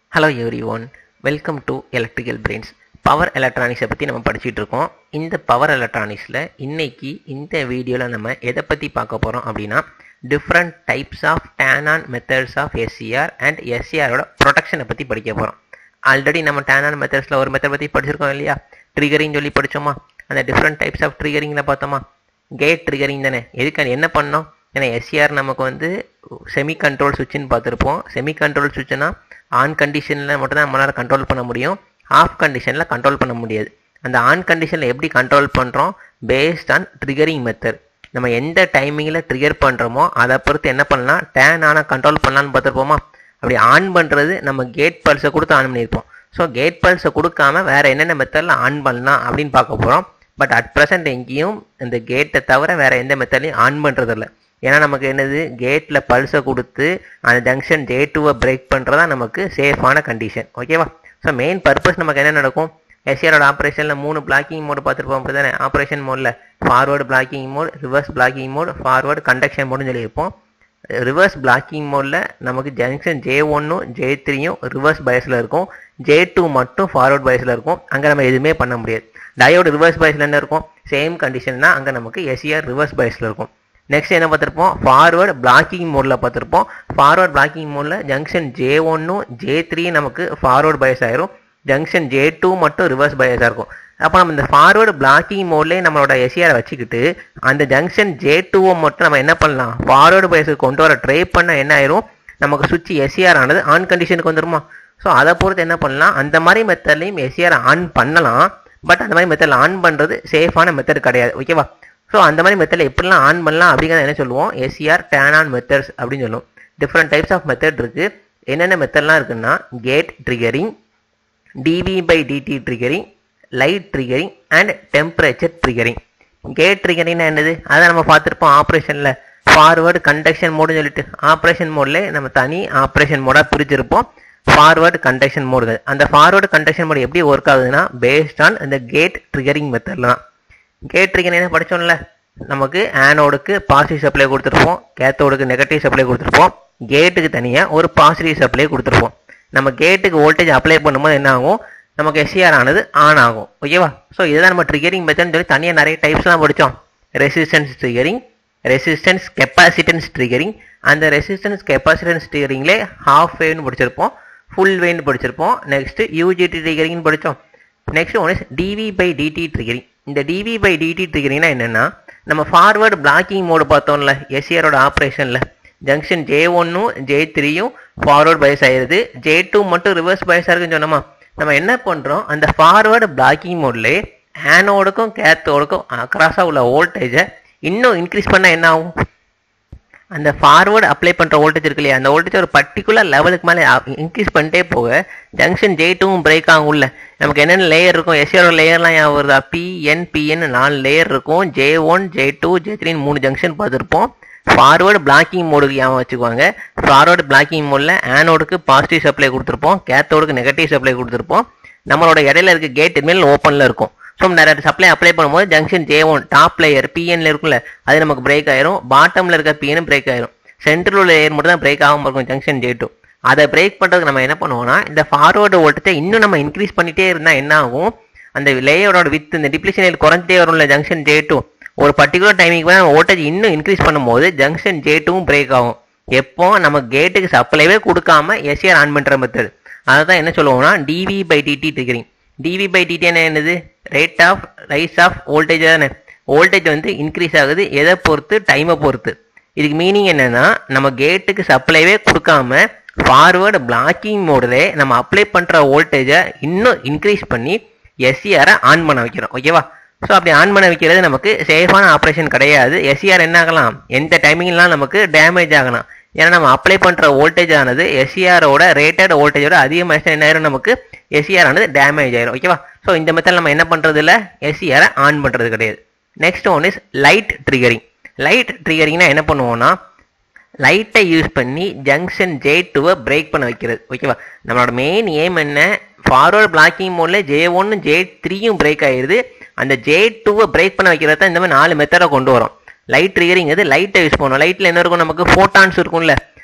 hello everyone welcome to electrical brains power எலக்ட்ரானிக்ஸை பற்றி நம்ம படிச்சுட்டு இருக்கோம் இந்த பவர் எலக்ட்ரானிக்ஸில் இன்னைக்கு இந்த வீடியோவில் நம்ம எதை பற்றி பார்க்க போகிறோம் அப்படின்னா different types of turn on methods of SCR and எஸ்சிஆரோட ப்ரொடெக்ஷனை பற்றி படிக்க போகிறோம் ஆல்ரெடி நம்ம டேன் ஆன் மெத்தட்ஸில் ஒரு மெத்தட் பற்றி படிச்சிருக்கோம் இல்லையா ட்ரிகரிங் சொல்லி படித்தோமா அந்த டிஃப்ரெண்ட் டைப்ஸ் ஆஃப் ட்ரிகரிங்கில் பார்த்தோமா கேட் ட்ரிகரிங் தானே எதுக்கு அது என்ன பண்ணோம் ஏன்னா எஸ்சிஆர் நமக்கு வந்து செமி கண்ட்ரோல் சுவிட்சுன்னு பார்த்துருப்போம் செமி கண்ட்ரோல் சுவிட்சுனா ஆன் கண்டிஷனில் மட்டும் தான் நம்மளால் கண்ட்ரோல் பண்ண முடியும் ஆஃப் கண்டிஷனில் கண்ட்ரோல் பண்ண முடியாது அந்த ஆன் கண்டிஷனில் எப்படி கண்ட்ரோல் பண்ணுறோம் பேஸ்ட் ஆன் ட்ரிகரிங் மெத்தட் நம்ம எந்த டைமிங்கில் ட்ரிகர் பண்ணுறோமோ அதை பொறுத்து என்ன பண்ணலாம் டேன் ஆனால் கண்ட்ரோல் பண்ணலான்னு பார்த்துருப்போமா அப்படி ஆன் பண்ணுறது நம்ம கேட் பல்ஸை கொடுத்து ஆன் பண்ணியிருப்போம் ஸோ கேட் பல்ஸை கொடுக்காம வேறு என்னென்ன மெத்தடில் ஆன் பண்ணலாம் அப்படின்னு பார்க்க போகிறோம் பட் அட் ப்ரெசென்ட் எங்கேயும் இந்த கேட்டை தவிர வேறு எந்த மெத்தட்லையும் ஆன் பண்ணுறதில்ல ஏன்னா நமக்கு என்னது கேட்டில் பல்ஸை கொடுத்து அந்த ஜங்ஷன் ஜே டூவை பிரேக் பண்ணுறதா நமக்கு சேஃபான கண்டிஷன் ஓகேவா ஸோ மெயின் பர்பஸ் நமக்கு என்ன நடக்கும் எஸ்ஆரோட ஆப்ரேஷனில் மூணு பிளாக்கிங் மோடு பார்த்துருப்போம் அப்படி தானே ஆப்ரேஷன் மோடில் forward blocking mode reverse blocking mode forward conduction மோடுன்னு சொல்லியிருப்போம் ரிவர்ஸ் பிளாக்கிங் மோடில் நமக்கு ஜங்ஷன் ஜே ஒன்னும் ஜே த்ரீயும் ரிவர்ஸ் பயஸில் இருக்கும் ஜே டூ மட்டும் ஃபார்வர்ட் பயஸில் இருக்கும் அங்கே நம்ம எதுவுமே பண்ண முடியாது டயோடு ரிவர்ஸ் பயஸில் என்ன இருக்கும் சேம் கண்டிஷன் தான் அங்கே நமக்கு எஸ்இஆர் ரிவர்ஸ் பயஸில் இருக்கும் நெக்ஸ்ட் என்ன பார்த்துருப்போம் ஃபார்வர்டு பிளாக்கிங் மோடில் பார்த்துருப்போம் ஃபார்வர்ட் பிளாக்கிங் மோடில் ஜங்ஷன் ஜே ஒன்னும் ஜே த்ரீ நமக்கு ஃபார்வர்ட் பயஸ் ஆயிரும் ஜங்ஷன் ஜே டூ மட்டும் ரிவர்ஸ் பயஸாக இருக்கும் அப்போ நம்ம இந்த ஃபார்வர்டு பிளாக்கிங் மோட்லேயே நம்மளோட எஸ்ஆரை வச்சுக்கிட்டு அந்த ஜங்ஷன் ஜே டூவை மட்டும் நம்ம என்ன பண்ணலாம் ஃபார்வர்டு பயஸுக்கு கொண்டு வர ட்ரை பண்ண என்ன ஆயிரும் நமக்கு சுவிட்ச் எஸ்ஆர் ஆனது ஆன் கண்டிஷனுக்கு வந்துருமா ஸோ அதை பொறுத்து என்ன பண்ணலாம் அந்த மாதிரி மெத்தட்லையும் எஸ்ஆர் ஆன் பண்ணலாம் பட் அந்த மாதிரி மெத்தடில் ஆன் பண்ணுறது சேஃபான மெத்தட் கிடையாது ஓகேவா ஸோ அந்த மாதிரி மெத்தடில் எப்படிலாம் ஆன் பண்ணலாம் அப்படிங்கிறத என்ன சொல்லுவோம் எஸ்சிஆர் டேன் ஆன் மெத்தட்ஸ் அப்படின்னு சொல்லுவோம் டிஃப்ரெண்ட் டைப்ஸ் ஆஃப் மெத்தட் இருக்குது என்னென்ன மெத்தட்லாம் இருக்குன்னா gate triggering TV by DD triggering light triggering and temperature triggering gate ட்ரிகரிங்னா என்னது அதை நம்ம பார்த்துருப்போம் ஆப்ரேஷனில் ஃபார்வர்டு கண்டக்ஷன் மோடுன்னு சொல்லிட்டு ஆப்ரேஷன் மோடில் நம்ம தனி ஆப்ரேஷன் மோடாக பிரிச்சிருப்போம் ஃபார்வர்டு கண்டக்ஷன் மோடு அந்த ஃபார்வர்டு கண்டக்ஷன் மோடு எப்படி ஒர்க் ஆகுதுன்னா பேஸ்ட் ஆன் இந்த கேட் ட்ரிகரிங் மெத்தடில் தான் கேட் ட்ரிகரிங் என்ன படித்தோம்ல நமக்கு ஆனோடுக்கு பாசிட்டிவ் சப்ளை கொடுத்துருப்போம் கேத்தோடுக்கு நெகட்டிவ் சப்ளை கொடுத்துருப்போம் கேட்டுக்கு தனியாக ஒரு பாசிட்டிவ் சப்ளை கொடுத்துருப்போம் நம்ம கேட்டுக்கு வோல்டேஜ் அப்ளை பண்ணும்போது என்ன ஆகும் நமக்கு எஸ்சிஆர் ஆனது ஆன் ஆகும் ஓகேவா ஸோ இதுதான் நம்ம ட்ரிகரிங் மெத்தட்னு சொல்லி தனியாக நிறைய டைப்ஸ்லாம் படித்தோம் resistance triggering resistance capacitance triggering அந்த ரெசிஸ்டன்ஸ் கெப்பாசிட்டன்ஸ் ட்ரிகரிங்லே ஹாஃப் வேவ்னு படிச்சிருப்போம் ஃபுல் வேவ்னு படிச்சிருப்போம் நெக்ஸ்ட் யூஜிடி ட்ரிகரிங்னு படித்தோம் next one is dv by DD triggering இந்த டிவி பை டிடி ட்ரிகரிங்னா என்னென்னா நம்ம ஃபார்வர்டு பிளாக்கிங் மோடு பார்த்தோம்ல எஸ்சிஆரோட ஆப்ரேஷனில் ஜங்ஷன் ஜே ஒன்னும் ஜே த்ரீயும் ஃபார்வர்ட் பயஸ் ஆயிடுது ஜே டூ மட்டும் ரிவர்ஸ் பயஸாக இருக்குன்னு சொன்னோமா நம்ம என்ன பண்ணுறோம் அந்த ஃபார்வர்டு பிளாக்கிங் மோட்லேயே ஆனோடுக்கும் கேத்தோடுக்கும் அக்ராஸாக உள்ள வோல்டேஜை இன்னும் இன்க்ரீஸ் பண்ணால் என்ன ஆகும் அந்த ஃபார்வர்டு அப்ளை பண்ணுற வோல்டேஜ் இருக்கு இல்லையா அந்த வோல்டேஜ் ஒரு பர்டிகுலர் லெவலுக்கு மேலே இன்க்ரீஸ் பண்ணிட்டே போக ஜங்ஷன் ஜே டூவும் பிரேக் ஆகும் உள்ள நமக்கு என்னென்ன லேயர் இருக்கும் எஸ்ஆர் லேயர்லாம் ஞாபகம் வருதா பிஎன் பிஎன் நாலு லேயர் இருக்கும் J one J two J த்ரீன்னு மூணு ஜங்ஷன் பார்த்துருப்போம் ஃபார்வர்டு பிளாக்கிங் மோடுக்கு ஞாபகம் வச்சுக்குவாங்க ஃபார்வர்டு பிளாக்கிங் மோடில் ஆனோடுக்கு பாசிட்டிவ் சப்ளை கொடுத்துருப்போம் கேத்தோடுக்கு நெகட்டிவ் சப்ளை கொடுத்துருப்போம் நம்மளோட இடையில இருக்க கேட் மேல் ஓப்பனில் இருக்கும் ஸோ நிறைய சப்ளை அப்ளை பண்ணும்போது junction J one top layer பிஎன்ல இருக்குல்ல அது நமக்கு பிரேக் ஆயிரும் பாட்டமில் இருக்க பிஎன் பிரேக் ஆயிரும் சென்ட்ரல் உள்ள லேயர் மட்டும் தான் பிரேக் ஆகாமல் இருக்கும் ஜங்ஷன் ஜே டூ அதை பிரேக் பண்ணுறதுக்கு நம்ம என்ன பண்ணுவோம்னா இந்த ஃபார்வர்டு வோல்டேஜை இன்னும் நம்ம இன்க்ரீஸ் பண்ணிட்டே இருந்தால் என்ன ஆகும் அந்த லேயரோட வித் இந்த டிப்ளிஷன் குறைஞ்சிட்டே வரும்ல ஜங்ஷன் ஜே டூ ஒரு பர்டிகுலர் டைமிங்க்கு நம்ம வோல்டேஜ் இன்னும் இன்க்ரீஸ் பண்ணும்போது ஜங்ஷன் ஜே டூவும் பிரேக் ஆகும் எப்போ நம்ம கேட்டுக்கு சப்ளைவே கொடுக்காம எஸ்ஆர் ஆன் பண்ணுற மெத்தட் அதை தான் என்ன சொல்லுவோம்னா dv by DD triggering TV by dt என்ன என்னது rate of rise of voltage தானே வோல்டேஜ் வந்து இன்க்ரீஸ் ஆகுது எதை பொறுத்து டைமை பொறுத்து இதுக்கு மீனிங் என்னன்னா நம்ம கேட்டுக்கு சப்ளைவே கொடுக்காம ஃபார்வேர்டு பிளாக்கிங் மோடில் நம்ம அப்ளை பண்ணுற வோல்டேஜை இன்னும் இன்க்ரீஸ் பண்ணி எஸ்சிஆரை ஆன் பண்ண வைக்கிறோம் ஓகேவா ஸோ அப்படி ஆன் பண்ண வைக்கிறது நமக்கு சேஃபான ஆப்ரேஷன் கிடையாது எஸ்சிஆர் என்ன ஆகலாம் எந்த டைமிங்லாம் நமக்கு டேமேஜ் ஆகலாம் ஏன்னா நம்ம அப்ளை பண்ணுற வோல்டேஜ் ஆனது எஸ்சிஆரோட ரேட்டட் வோல்டேஜோட அதிகமாக என்ன ஆயிரும் நமக்கு எஸ்சிஆர் ஆனது டேமேஜ் ஆயிரும் ஓகேவா ஸோ இந்த மெத்தட் நம்ம என்ன பண்ணுறது இல்லை எஸ்சிஆரை ஆன் பண்ணுறது கிடையாது next one is light triggering light ட்ரிகரிங்னா என்ன பண்ணுவோம்னா லைட்டை யூஸ் பண்ணி ஜங்ஷன் ஜே டூவை பிரேக் பண்ண வைக்கிறது ஓகேவா நம்மளோட மெயின் ஏம் என்ன ஃபார்வர்ட் பிளாக்கிங் மோடில் ஜே ஒன்னு ஜே த்ரீயும் பிரேக் ஆயிடுது அந்த ஜே டூவை பிரேக் பண்ண வைக்கிறது தான் இந்த மாதிரி நாலு மெத்தடை கொண்டு வரும் லைட் ட்ரிகரிங் இது லைட்டை யூஸ் பண்ணுவோம் லைட்டில் என்ன இருக்கும் நமக்கு ஃபோட்டான்ஸ் இருக்கும்ல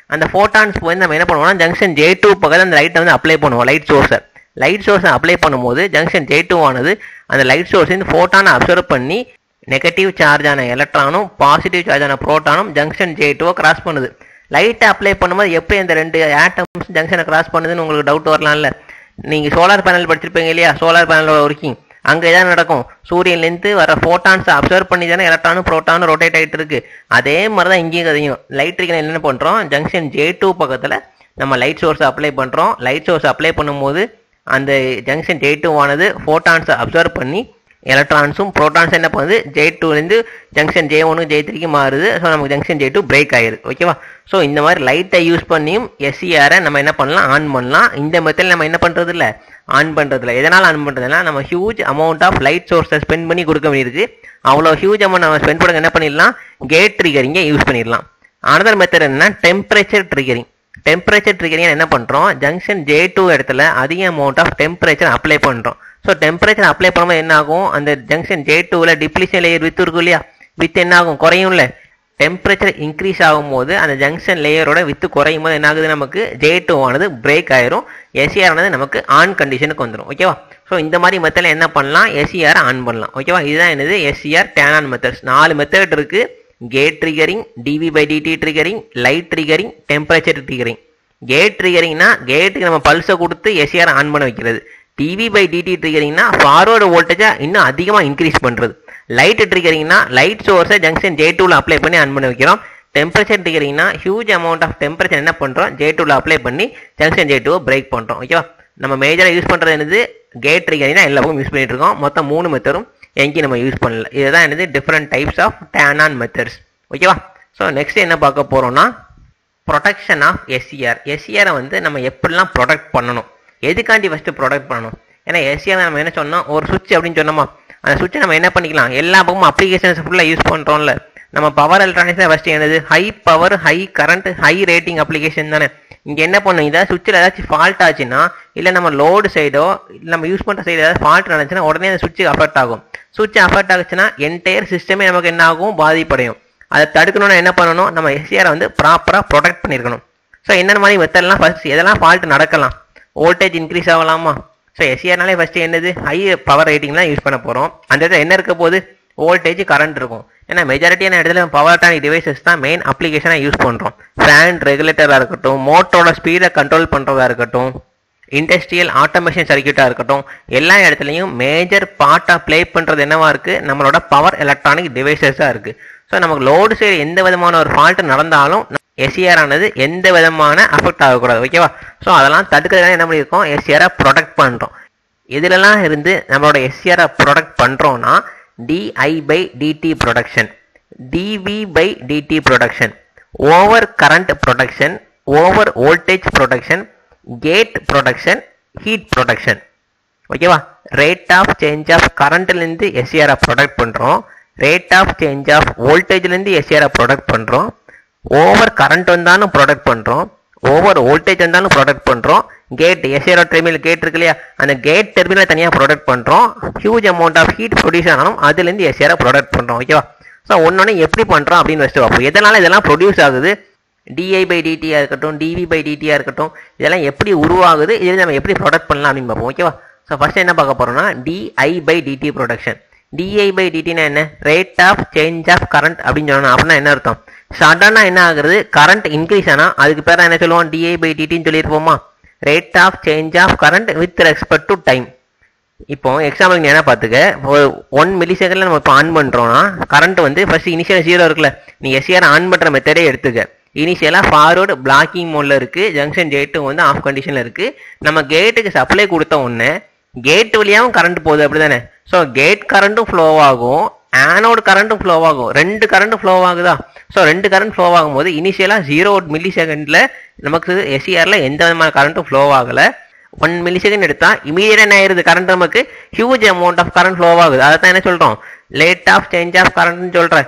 அந்த ஃபோட்டான்ஸ் போய் நம்ம என்ன பண்ணுவோம்னா ஜங்ஷன் ஜே டூ பக்கத்தில் அந்த லைட்டை வந்து அப்ளை பண்ணுவோம் லைட் சோர்ஸை லைட் சோர்ஸை அப்ளை பண்ணும்போது ஜங்ஷன் ஜே டூ ஆனது அந்த லைட் சோர்ஸ் ஃபோட்டானை அப்சர்வ் பண்ணி நெகட்டிவ் சார்ஜான எலக்ட்ரானும் பாசிட்டிவ் சார்ஜான புரோட்டானும் ஜங்ஷன் ஜே டூவை கிராஸ் பண்ணுது லைட்டை அப்ளை பண்ணும்போது எப்படி அந்த ரெண்டு ஆட்டம்ஸ் ஜங்ஷனை கிராஸ் பண்ணுதுன்னு உங்களுக்கு டவுட் வரலாம்ல நீங்கள் சோலார் பேனல் படிச்சிருப்பீங்க இல்லையா சோலார் பேனலோட ஒர்க்கிங் அங்கே தான் நடக்கும் சூரியன்லேருந்து வர ஃபோட்டான்ஸை அப்சர்வ் பண்ணி தானே எலக்ட்ரானும் ப்ரோட்டானும் ரொட்டேட் ஆகிட்டு இருக்கு அதே மாதிரி தான் இங்கேயும் கதையும் லைட் ட்ரிகன் என்ன பண்ணுறோம் ஜங்ஷன் ஜே டூ பக்கத்தில் நம்ம லைட் சோர்ஸை அப்ளை பண்ணுறோம் லைட் சோர்ஸ் அப்ளை பண்ணும்போது அந்த ஜங்ஷன் ஜே டூ ஆனது ஃபோட்டான்ஸை அப்சர்வ் பண்ணி எலக்ட்ரான்ஸும் ப்ரோட்டான்ஸ் என்ன பண்ணுது ஜே டூலேருந்து ஜங்ஷன் ஜே ஒன்று ஜே த்ரீக்கு மாறுது ஸோ நமக்கு ஜங்ஷன் ஜே டூ பிரேக் ஆயிருது ஓகேவா ஸோ இந்த மாதிரி லைட்டை யூஸ் பண்ணியும் எஸ்சிஆரை நம்ம என்ன பண்ணலாம் ஆன் பண்ணலாம் இந்த மெத்தடில் நம்ம என்ன பண்ணுறது இல்லை ஆன் பண்ணுறதில்ல எதனால் ஆன் பண்ணுறதுனா நம்ம ஹியூஜ் அமௌண்ட் ஆஃப் லைட் சோர்ஸை ஸ்பெண்ட் பண்ணி கொடுக்க வேண்டியிருக்கு அவ்வளோ ஹியூஜ் அமௌண்ட் நம்ம ஸ்பெண்ட் பண்ண என்ன பண்ணிடலாம் கேட் ட்ரிகரிங்கை யூஸ் பண்ணிடலாம் அனதர் மெத்தட் என்னன்னா டெம்பரேச்சர் ட்ரிகரிங் டெம்பரேச்சர் ட்ரிகரிங் என்ன பண்ணுறோம் ஜங்ஷன் ஜே டூ இடத்துல அதிக அமௌண்ட் ஆஃப் டெம்பரேச்சர் அப்ளை பண்ணுறோம் ஸோ டெம்பரேச்சர் அப்ளை பண்ணும்போது என்ன ஆகும் அந்த ஜங்ஷன் ஜே டூவில் டிப்ளிஷன் லேயர் வித்து இருக்கும் இல்லையா வித் என்ன ஆகும் குறையும்ல டெம்பரேச்சர் இன்க்ரீஸ் ஆகும்போது அந்த ஜங்ஷன் லேயரோட வித்து குறையும் போது என்ன ஆகுது நமக்கு ஜே டூ ஆனது பிரேக் ஆயிரும் எஸ்சிஆர் ஆனது நமக்கு ஆன் கண்டிஷனுக்கு வந்துடும் ஓகேவா ஸோ இந்த மாதிரி மெத்தடில் என்ன பண்ணலாம் எஸ்சிஆர் ஆன் பண்ணலாம் ஓகேவா இதுதான் என்னது எஸ்சிஆர் டேன் ஆன் மெத்தட்ஸ் நாலு மெத்தட் இருக்கு gate triggering TV by DD triggering light triggering temperature triggering gate ட்ரிகரிங்னா கேட்டுக்கு நம்ம பல்ஸை கொடுத்து எஸ்சிஆர் ஆன் பண்ண வைக்கிறது டிவி பை டிடி ட்ரிகரிங்னா ஃபார்வர்டு வோல்டேஜை இன்னும் அதிகமாக இன்க்ரீஸ் பண்ணுறது லைட் ட்ரிகரிங்னா லைட் சோர்ஸை ஜங்ஷன் ஜே டூவில் அப்ளை பண்ணி ஆன் பண்ண வைக்கிறோம் டெம்பரேச்சர் ட்ரிகரிங்னா ஹியூஜ் அமௌண்ட் ஆஃப் டெம்பரேச்சர் என்ன பண்ணுறோம் ஜே டூவில் அப்ளை பண்ணி ஜங்ஷன் ஜே டூவை பிரேக் பண்ணுறோம் ஓகேவா நம்ம மேஜராக யூஸ் பண்ணுறது என்னது கேட் ட்ரிகரிங் தான் எல்லா பக்கம் யூஸ் பண்ணிட்டு இருக்கோம் மொத்தம் மூணு மெத்தடும் எங்கேயும் நம்ம யூஸ் பண்ணல இதுதான் என்னது different types of turn on methods ஓகேவா ஸோ நெக்ஸ்ட் என்ன பார்க்க போகிறோம்னா ப்ரொடெக்ஷன் ஆஃப் எஸ்சிஆர் எஸ்சிஆரை வந்து நம்ம எப்படிலாம் ப்ரொடெக்ட் பண்ணணும் எதுக்காண்டி ஃபஸ்ட்டு ப்ரொடெக்ட் பண்ணணும் ஏன்னா எஸ்சிஆர் நம்ம என்ன சொன்னோம் ஒரு சுவிட்ச் அப்படின்னு சொன்னோமா அந்த சுவிட்சை நம்ம என்ன பண்ணிக்கலாம் எல்லா பக்கமும் அப்ளிகேஷன்ஸ் ஃபுல்லாக யூஸ் பண்ணுறோம்ல நம்ம பவர் எலக்ட்ரானிக்ஸ் தான் ஃபஸ்ட்டு என்னது high power high current high rating application தானே இங்கே என்ன பண்ணும் இதாவது சுவிட்சில் ஏதாச்சும் ஃபால்ட் ஆச்சுன்னா இல்லை நம்ம லோடு சைடோ இல்லை நம்ம யூஸ் பண்ணுற சைடு ஏதாவது ஃபால்ட் நடந்துச்சுன்னா உடனே அந்த சுவிட்சுக்கு அஃபெக்ட் ஆகும் சுவிட்ச் அஃபெக்ட் ஆகுச்சுன்னா என்டையர் சிஸ்டமே நமக்கு என்ன ஆகும் பாதிப்படையும் அதை தடுக்கணும்னா என்ன பண்ணணும் நம்ம எஸ்சிஆரை வந்து ப்ராப்பராக ப்ரொடெக்ட் பண்ணியிருக்கணும் ஸோ என்னென்ன மாதிரி மெத்தட்லாம் ஃபர்ஸ்ட் எதெல்லாம் ஃபால்ட் நடக்கலாம் வோல்டேஜ் இன்க்ரீஸ் ஆகலாமா ஸோ எஸ்சிஆர்னாலே ஃபஸ்ட்டு என்னது ஹை பவர் ரேட்டிங் தான் யூஸ் பண்ண போகிறோம் அந்த இடத்துல என்ன இருக்க போது வோல்டேஜ் கரண்ட் இருக்கும் ஏன்னா மெஜாரிட்டியான இடத்துல பவர் எலக்ட்ரானிக் டிவைசஸ் தான் மெயின் அப்ளிகேஷனாக யூஸ் பண்ணுறோம் ஃபேன் ரெகுலேட்டராக இருக்கட்டும் மோட்டரோட ஸ்பீடை கண்ட்ரோல் பண்ணுறதா இருக்கட்டும் இண்டஸ்ட்ரியல் ஆட்டோமேஷன் சர்க்கியூட்டாக இருக்கட்டும் எல்லா இடத்துலையும் மேஜர் பார்ட்டாக ப்ளே பண்ணுறது என்னவா இருக்குது நம்மளோட பவர் எலக்ட்ரானிக் டிவைசஸாக இருக்குது ஸோ நமக்கு லோடு சைடு எந்த விதமான ஒரு ஃபால்ட் நடந்தாலும் எஸ்சிஆர் ஆனது எந்த விதமான அஃபெக்ட் ஆகக்கூடாது ஓகேவா ஸோ அதெல்லாம் தடுக்கிறதுனால என்ன பண்ணியிருக்கோம் எஸ்சிஆரை ப்ரொடெக்ட் பண்ணுறோம் இதிலெல்லாம் இருந்து நம்மளோட எஸ்சிஆரை ப்ரொடெக்ட் பண்ணுறோன்னா di by DD protection dv by DD protection over current protection over voltage protection gate protection heat protection ஓகேவா ரேட் ஆஃப் சேஞ்ச் ஆஃப் கரண்ட்லேருந்து எஸ்சிஆரை ப்ரொடக்ட் பண்ணுறோம் ரேட் ஆஃப் சேஞ்ச் ஆஃப் வோல்டேஜ்லேருந்து எஸ்சிஆரை ப்ரொடக்ட் பண்ணுறோம் ஓவர் கரண்ட் வந்தாலும் protect பண்ணுறோம் over voltage வந்தாலும் ப்ரொடக்ட் பண்ணுறோம் கேட் எஸ்ஏரோ டெர்மினல் கேட் இருக்கு இல்லையா அந்த கேட் டெர்மினல் தனியாக ப்ரொடக்ட் பண்ணுறோம் huge amount of heat produce ஆனாலும் அதுலேருந்து எஸ்ஏரோ ப்ரொடக்ட் பண்ணுறோம் ஓகேவா ஸோ ஒன்னொன்று எப்படி பண்ணுறோம் அப்படின்னு ஃபஸ்ட்டு பார்ப்போம் எதனால் இதெல்லாம் ப்ரொடியூஸ் ஆகுது டிஐ பை டிடியாக இருக்கட்டும் டிவி பை டிடியாக இருக்கட்டும் இதெல்லாம் எப்படி உருவாகுது இதில் நம்ம எப்படி ப்ரொடக்ட் பண்ணலாம் அப்படின்னு பார்ப்போம் ஓகேவா ஸோ ஃபஸ்ட்டு என்ன பார்க்க போகிறோம்னா di by DD protection DI by டிடினா என்ன rate of change of current அப்படின்னு சொன்னோம் அப்படின்னா என்ன அர்த்தம் சடனாக என்ன ஆகுறது கரண்ட் இன்க்ரீஸ் ஆனால் அதுக்கு பேர் என்ன சொல்லுவோம் டிஐ பை டிடின்னு சொல்லியிருப்போமா rate of change of current with respect to time இப்போ எக்ஸாம்பிள் நீ என்ன பார்த்துக்க ஒரு ஒன் மில்லி செகண்டில் நம்ம இப்போ ஆன் பண்ணுறோம்னா கரண்ட் வந்து ஃபர்ஸ்ட் இனிஷியல் ஜீரோ இருக்குல்ல நீ எஸ்சிஆர் ஆன் பண்ணுற மெத்தடே எடுத்துக்க இனிஷியலாக ஃபார்வர்டு பிளாக்கிங் மோடில் இருக்குது ஜங்ஷன் கேட்டும் வந்து ஆஃப் கண்டிஷனில் இருக்குது நம்ம கேட்டுக்கு சப்ளை கொடுத்த உடனே கேட் வழியாகவும் கரண்ட் போகுது அப்படி தானே ஸோ கேட் கரண்ட்டும் ஃப்ளோ ஆகும் ஆனோடு கரண்ட்டும் ஃப்ளோ ஆகும் ரெண்டு கரண்ட்டும் ஃப்ளோ ஆகுதா ஸோ ரெண்டு கரண்ட் ஃப்ளோ ஆகும்போது இனிஷியலாக ஜீரோ மில்லி செகண்டில் நமக்கு எஸ்சிஆரில் எந்த விதமான கரண்ட்டும் ஃப்ளோ ஆகலை ஒன் மில்லி செகண்ட் எடுத்தா இமீடியட் என்ன ஆயிருது கரண்ட் நமக்கு huge amount of current flow ஆகுது அதை தான் என்ன சொல்கிறோம் லேட் ஆஃப் சேஞ்ச் ஆஃப் கரண்ட்னு சொல்கிறேன்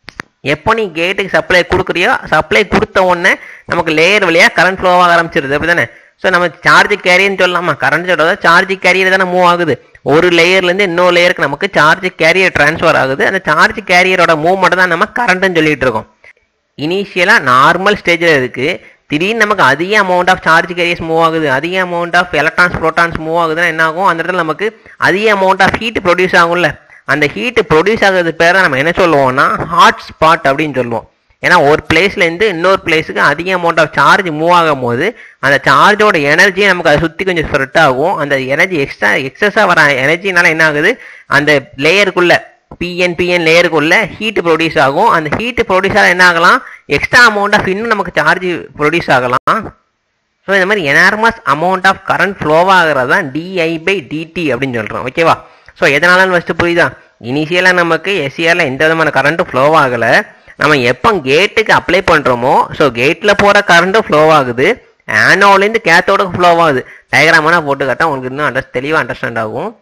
எப்போ நீ கேட்டுக்கு சப்ளை கொடுக்குறியோ சப்ளை கொடுத்த உடனே நமக்கு லேயர் வழியாக கரண்ட் ஃப்ளோ ஆக ஆரம்பிச்சிருது அப்படி தானே ஸோ நம்ம சார்ஜ் கேரியர்னு சொல்லலாமா கரண்ட் சொல்கிறத சார்ஜ் கேரியர் தானே மூவ் ஆகுது ஒரு லேயர்லேருந்து இன்னொரு லேயருக்கு நமக்கு சார்ஜ் கேரியர் ட்ரான்ஸ்ஃபர் ஆகுது அந்த சார்ஜ் கேரியரோட மூவ்மெண்ட் தான் நம்ம கரண்ட்னு சொல்லிட்டு இருக்கோம் இனிஷியலாக நார்மல் ஸ்டேஜில் இருக்குது திடீர்னு நமக்கு அதிக amount of charge carriers move ஆகுது அதிக amount of electrons protons move ஆகுதுன்னா என்ன ஆகும் அந்த இடத்துல நமக்கு அதிக அமௌண்ட் ஆஃப் ஹீட் ப்ரொடியூஸ் ஆகும்ல அந்த ஹீட் ப்ரொடியூஸ் ஆகுறது பேரை நம்ம என்ன சொல்லுவோம்னா ஹாட் ஸ்பாட் அப்படின்னு சொல்லுவோம் ஏன்னா ஒரு பிளேஸ்ல இருந்து இன்னொரு பிளேஸுக்கு அதிக அமௌண்ட் ஆஃப் சார்ஜ் மூவ் ஆகும் போது அந்த சார்ஜோட எனர்ஜி நமக்கு அதை சுற்றி கொஞ்சம் ஸ்ப்ரெட் ஆகும் அந்த எனர்ஜி எக்ஸ்ட்ரா எக்ஸஸாக வர எனர்ஜினால என்ன ஆகுது அந்த லேயருக்குள்ள பிஎன் பிஎன் லேயருக்குள்ள ஹீட் ப்ரொடியூஸ் ஆகும் அந்த ஹீட் ப்ரொடியூஸ் ஆக என்ன ஆகலாம் எக்ஸ்ட்ரா அமௌண்ட் ஆஃப் இன்னும் நமக்கு சார்ஜ் ப்ரொடியூஸ் ஆகலாம் ஸோ இந்த மாதிரி enormous amount of current flow ஆகிறது தான் டிஐ பை டிடி அப்படின்னு சொல்கிறோம் ஓகேவா ஸோ எதனாலன்னு ஃபஸ்ட்டு புரியுதா இனிஷியலாக நமக்கு எஸ்சிஆரில் எந்த விதமான கரண்ட்டும் ஃப்ளோ ஆகலை நம்ம எப்போ கேட்டுக்கு அப்ளை பண்ணுறோமோ ஸோ கேட்டில் போகிற கரண்ட்டும் ஃப்ளோ ஆகுது ஆனோலேருந்து கேத்தோடுக்கு ஃப்ளோ ஆகுது டயக்ராமெல்லாம் போட்டு காட்டா உங்களுக்கு இன்னும் அண்டர் தெளிவாக அண்டர்ஸ்டாண்ட் ஆகும்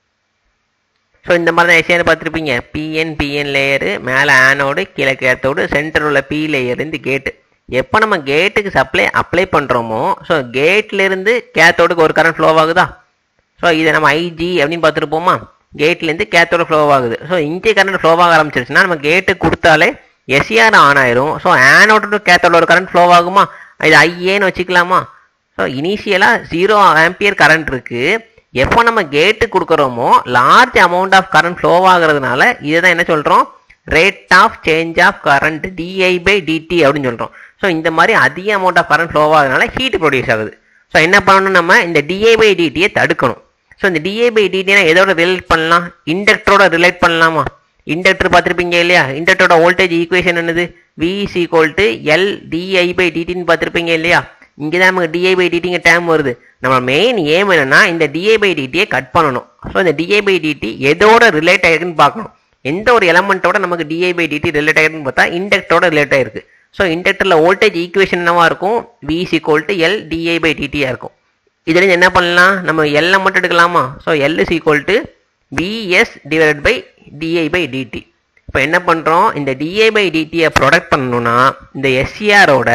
ஸோ இந்த மாதிரி தான் எஸ்சிஆர் பார்த்துருப்பீங்க பிஎன் பிஎன் லேயரு மேலே ஆனோடு கீழே கேத்தோடு சென்டர் உள்ள பி லேயர்லேருந்து கேட்டு எப்போ நம்ம கேட்டுக்கு சப்ளை அப்ளை பண்ணுறோமோ ஸோ கேட்லேருந்து கேத்தோடுக்கு ஒரு கரண்ட் ஃப்ளோ ஆகுதா ஸோ இதை நம்ம ஐஜி அப்படின்னு பார்த்துருப்போமா கேட்லேருந்து கேத்தோட ஃப்ளோ ஆகுது ஸோ இங்கே கரண்ட் ஃப்ளோ ஆக ஆரம்பிச்சிருச்சுன்னா நம்ம கேட்டு கொடுத்தாலே எஸ்சிஆர் ஆன் ஆயிரும் ஸோ ஆனோட டு கேத்தோட ஒரு கரண்ட் ஃப்ளோ ஆகுமா இது ஐஏன்னு வச்சுக்கலாமா ஸோ இனிஷியலாக ஜீரோ ஆம்பியர் கரண்ட் இருக்கு எப்போ நம்ம கேட்டு கொடுக்குறோமோ large amount of current flow ஆகுறதுனால இதை தான் என்ன சொல்கிறோம் rate of change of current di by dt அப்படின்னு சொல்கிறோம் ஸோ இந்த மாதிரி அதிக அமௌண்ட் ஆஃப் கரண்ட் ஃப்ளோ ஆகுறதுனால ஹீட் ப்ரொடியூஸ் ஆகுது ஸோ என்ன பண்ணணும் நம்ம இந்த டிஐ பை டிடியை தடுக்கணும் ஸோ இந்த டிஐ பை டிடினா எதோட ரிலேட் பண்ணலாம் இண்டக்டரோட ரிலேட் பண்ணலாமா இண்டக்டர் பார்த்துருப்பீங்க இல்லையா இண்டக்டரோட வோல்டேஜ் ஈக்குவேஷன் என்னது V is equal to L di by டிடின்னு பார்த்துருப்பீங்க இல்லையா இங்கே தான் நமக்கு டிஐ பை டிடிங்க டேம் வருது நம்ம மெயின் ஏம் என்னன்னா இந்த டிஐ பை டிடியை கட் பண்ணணும் ஸோ இந்த டிஐ பை டிடி எதோட ரிலேட் ஆயிருக்குன்னு பார்க்கணும் எந்த ஒரு எலமெண்ட்டோட நமக்கு டிஐ பை டிடி ரிலேட் ஆயிருக்குன்னு பார்த்தா இண்டக்டரோட ரிலேட் ஆயிருக்கு ஸோ இண்டக்டரில் வோல்டேஜ் ஈக்குவேஷன் என்னவா இருக்கும் V is equal to L di by டிடியாக இருக்கும் இதுலேருந்து என்ன பண்ணலாம் நம்ம எல்லை மட்டும் எடுக்கலாமா so L is equal to VS divide by di by dt இப்போ என்ன பண்ணுறோம் இந்த டிஐ பை டிடியை ப்ரொடக்ட் பண்ணணும்னா இந்த எஸ்சிஆரோட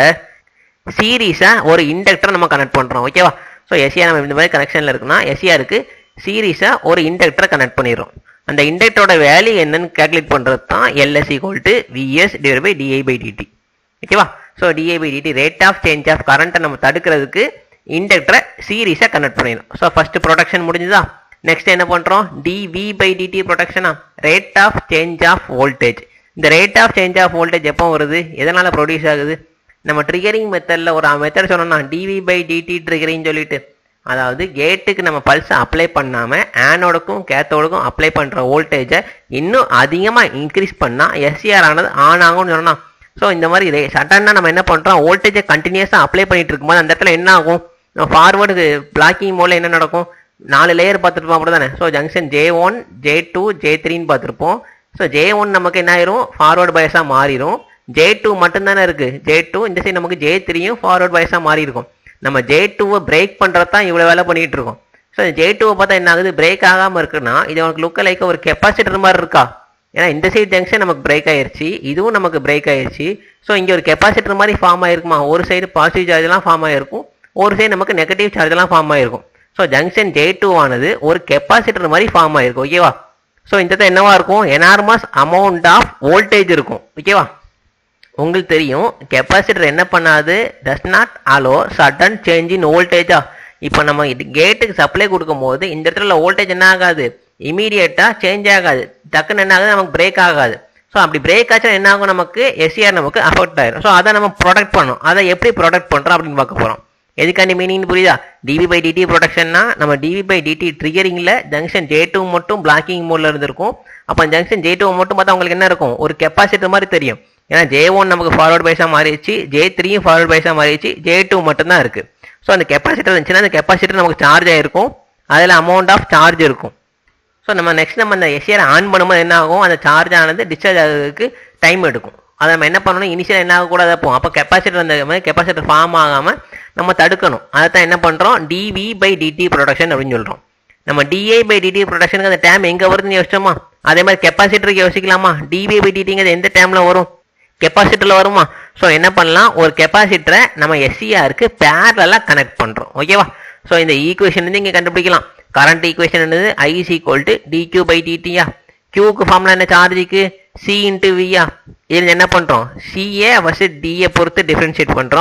சீரீஸாக ஒரு இண்டக்டரை நம்ம கனெக்ட் பண்ணுறோம் ஓகேவா ஸோ எஸ்சிஆர் நம்ம இந்த மாதிரி கனெக்ஷனில் இருக்குன்னா எஸ்சிஆருக்கு சீரீஸாக ஒரு இண்டக்டரை கனெக்ட் பண்ணிடுறோம் அந்த இண்டக்டரோட வேல்யூ என்னன்னு கேல்குலேட் பண்ணுறது தான் LS equal to VS divide by di by dt ஓகேவா so di by dt rate of change of கரண்ட்டை நம்ம தடுக்கிறதுக்கு இண்டக்டரை சீரீஸாக கனெக்ட் பண்ணிடும் ஸோ ஃபர்ஸ்ட் ப்ரொடக்ஷன் முடிஞ்சுதா நெக்ஸ்ட் என்ன பண்ணுறோம் டிவி பை டிடி ப்ரொடக்ஷனா rate of change of voltage இந்த rate of change of voltage எப்போ வருது எதனால் ப்ரொடியூஸ் ஆகுது நம்ம ட்ரிகரிங் மெத்தடில் ஒரு மெத்தட் சொன்னோம்னா டிவி பை டிடி ட்ரிகரிங் சொல்லிட்டு அதாவது கேட்டுக்கு நம்ம பல்ஸை அப்ளை பண்ணாமல் ஆனோடுக்கும் கேத்தோடுக்கும் அப்ளை பண்ணுற வோல்டேஜை இன்னும் அதிகமாக இன்க்ரீஸ் பண்ணால் எஸ்சிஆர் ஆனது ஆன் ஆகும்னு சொன்னோம் ஸோ இந்த மாதிரி சடனாக நம்ம என்ன பண்ணுறோம் வோல்டேஜை கண்டினியூஸாக அப்ளை பண்ணிட்டு இருக்கும்போது அந்த இடத்துல என்ன ஆகும் நம்ம ஃபார்வர்டு பிளாக்கிங் மோடில் என்ன நடக்கும் நாலு லேயர் பார்த்துருப்போம் அப்படி தானே so junction J one J two J த்ரீன்னு பார்த்துருப்போம் ஸோ ஜே ஒன் நமக்கு என்ன ஆயிரும் ஃபார்வர்டு பயஸாக மாறிடும் ஜே டூ மட்டும்தானே இருக்குது ஜே டூ இந்த சைடு நமக்கு ஜே த்ரீயும் ஃபார்வர்ட் பயஸாக மாறி இருக்கும் நம்ம ஜே டூவை பிரேக் பண்ணுறது தான் இவ்வளோ வேலை பண்ணிகிட்டு இருக்கோம் ஸோ ஜே டூவை பார்த்தா என்ன ஆகுது பிரேக் ஆகாமல் இருக்குன்னா இது உனக்கு லுக்க லைக் ஒரு கெப்பாசிட்டர் மாதிரி இருக்கா ஏன்னா இந்த சைடு ஜங்ஷன் நமக்கு பிரேக் ஆயிருச்சு இதுவும் நமக்கு பிரேக் ஆயிருச்சு ஸோ இங்கே ஒரு கெப்பாசிட்டர் மாதிரி ஃபார்ம் ஆயிருக்குமா ஒரு சைடு பாசிட்டிவ் சார்ஜ்லாம் ஃபார்ம் ஆயிருக்கும் ஒரு சைடு நமக்கு நெகட்டிவ் சார்ஜ்லாம் ஃபார்ம் ஆயிருக்கும் ஸோ ஜங்ஷன் ஜே டூ ஆனது ஒரு கெப்பாசிட்டர் மாதிரி ஃபார்ம் ஆயிருக்கும் ஓகேவா ஸோ இந்த இடத்துல என்னவா இருக்கும் எனார்மஸ் அமௌண்ட் ஆஃப் வோல்டேஜ் இருக்கும் ஓகேவா உங்களுக்கு தெரியும் கெப்பாசிட்டர் என்ன பண்ணாது does not allow sudden change in வோல்டேஜா இப்போ நம்ம இது கேட்டுக்கு சப்ளை கொடுக்கும் போது இந்த இடத்துல வோல்டேஜ் என்ன ஆகாது இமீடியட்டாக சேஞ்ச் ஆகாது டக்குன்னு என்ன ஆகுது நமக்கு பிரேக் ஆகாது ஸோ அப்படி பிரேக் ஆச்சா என்ன ஆகும் நமக்கு எஸ்சிஆர் நமக்கு அஃபெக்ட் ஆயிரும் ஸோ அதை நம்ம ப்ரொடக்ட் பண்ணணும் அதை எப்படி ப்ரொடக்ட் பண்ணுறோம் அப்படின்னு பார்க்க போகிறோம் எதுக்காண்டி மீனிங் புரியுதா டிவி பை டிடி ப்ரொடக்ஷன்னா நம்ம டிவி பை டிடி ட்ரிகரிங்கில் ஜங்ஷன் ஜே டூ மட்டும் பிளாக்கிங் மோடில் இருந்திருக்கும் அப்போ ஜங்ஷன் ஜே டூ மட்டும் பார்த்தா உங்களுக்கு என்ன இருக்கும் ஒரு கெப்பாசிட்டர் மாதிரி தெரியும் ஏன்னா ஜே ஒன் நமக்கு ஃபார்வர்ட் பைஸாக மாறிடுச்சு ஜே த்ரீயும் ஃபார்வர்ட் பைஸாக மாறிடுச்சு ஜே டூ மட்டும்தான் இருக்குது ஸோ அந்த கெப்பாசிட்டர் இருந்துச்சுன்னா அந்த கெப்பாசிட்டர் நமக்கு சார்ஜ் ஆகிருக்கும் அதில் அமௌண்ட் ஆஃப் சார்ஜ் இருக்கும் ஸோ நம்ம நெக்ஸ்ட் நம்ம அந்த எஸ்ஆர் ஆன் பண்ணும்போது என்ன ஆகும் அந்த சார்ஜ் ஆனது டிஸ்சார்ஜ் ஆகிறதுக்கு டைம் எடுக்கும் அதை நம்ம என்ன பண்ணணும் இனிஷியல் என்ன ஆகக்கூடாது அப்போ அப்போ கெப்பாசிட்டர் அந்த மாதிரி கெப்பாசிட்டர் ஃபார்ம் ஆகாமல் நம்ம தடுக்கணும் அதை தான் என்ன பண்ணுறோம் டிவி பை டிடி ப்ரொடக்ஷன் அப்படின்னு சொல்கிறோம் நம்ம டிஐ பை டிடி ப்ரொடக்ஷனுக்கு அந்த டேம் எங்கே வருதுன்னு யோசிச்சோமா அதே மாதிரி கெப்பாசிட்டருக்கு யோசிக்கலாமா டிவி பை டிடிங்கிறது எந்த டைமில் வரும் கெப்பாசிட்டரில் வருமா ஸோ என்ன பண்ணலாம் ஒரு கெப்பாசிட்டரை நம்ம எஸ்சிஆருக்கு பேரலாக கனெக்ட் பண்ணுறோம் ஓகேவா ஸோ இந்த ஈக்குவேஷன் வந்து இங்கே கண்டுபிடிக்கலாம் கரண்ட் ஈக்குவேஷன் என்னது I is equal to dq by டிடியா கியூக்கு ஃபார்ம்ல என்ன சார்ஜுக்கு சி இன்ட்டு வியா இதில் என்ன பண்ணுறோம் சிஏ ஃபஸ்ட்டு டிஏ பொறுத்து டிஃப்ரென்ஷியேட் பண்ணுறோம்